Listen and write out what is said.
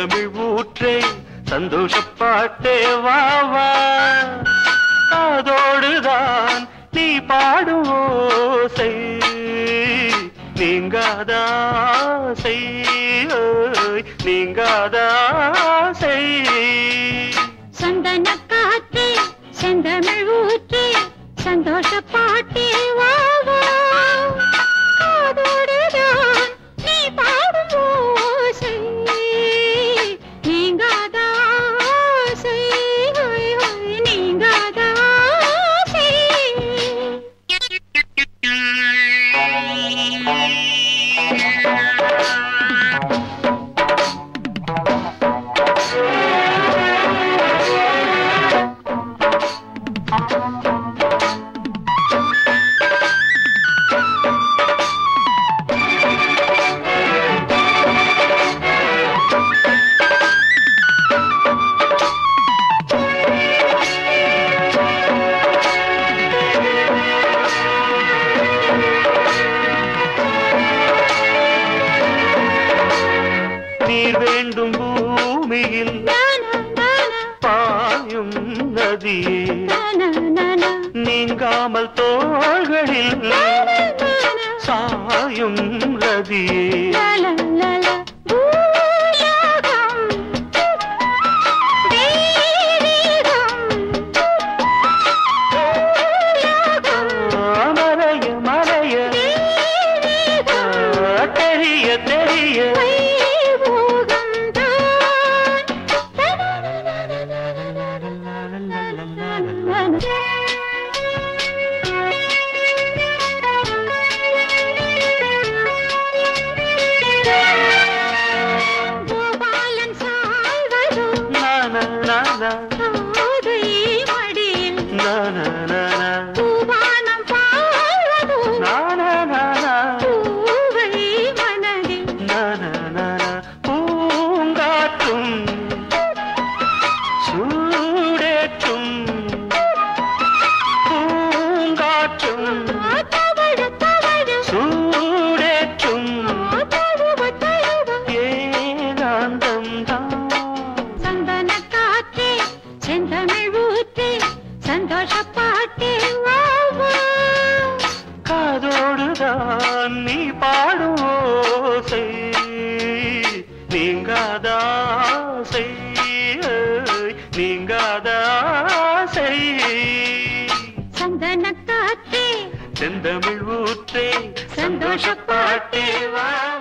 செந்தமிழ் ஊற்றே சந்தோஷப்பாட்டே வா வா அதோடுதான் நீ பாடும் ஓசை நீங்காதாசை ஓய், நீங்காதாசை சந்தன காத்தே செந்தமிழ் ஊற்றே சந்தோஷ பாட்டே வா வா. காதோடுதான் நீ பாடும் ஓசை. நீங்காத ஆசை, ஹோய் ஹோய், நீங்காத ஆசை. நீர் வேண்டும் பூமியில் நானா, நானா, பாயும் நதியே நானா, நானா, நீங்காமல் தோள்களில் நானா, நானா. சாயும் ரதியே லல, லல, பூலோகம், தெய்வீகம், பூலோகம், மறைய மறைய தெய்வீகம், தெரிய தெரிய கோபாலன் சாய்வதோ நான நான காதை மடியில் நான நான பூவானம் பாழ்வதோ நான நான பூவை மனதில் நான நான பூங்காற்றும் சூடேற்றும் பூங்காற்றும் தவழ தவழ சூடேற்றும் தழுவ தழுவ ஏகாந்தம் தான் சந்தன காற்றே செந்தமிழ் ஊற்றே சந்தோஷ பாட்டே வா வா. காதோடுதான் நீ பாடும் ஓசை நீங்காதாசை ஏய், நீங்காதாசை சந்தன காற்றே செந்தமிழ் ஊற்றே சந்தோஷப்பாட்டே வா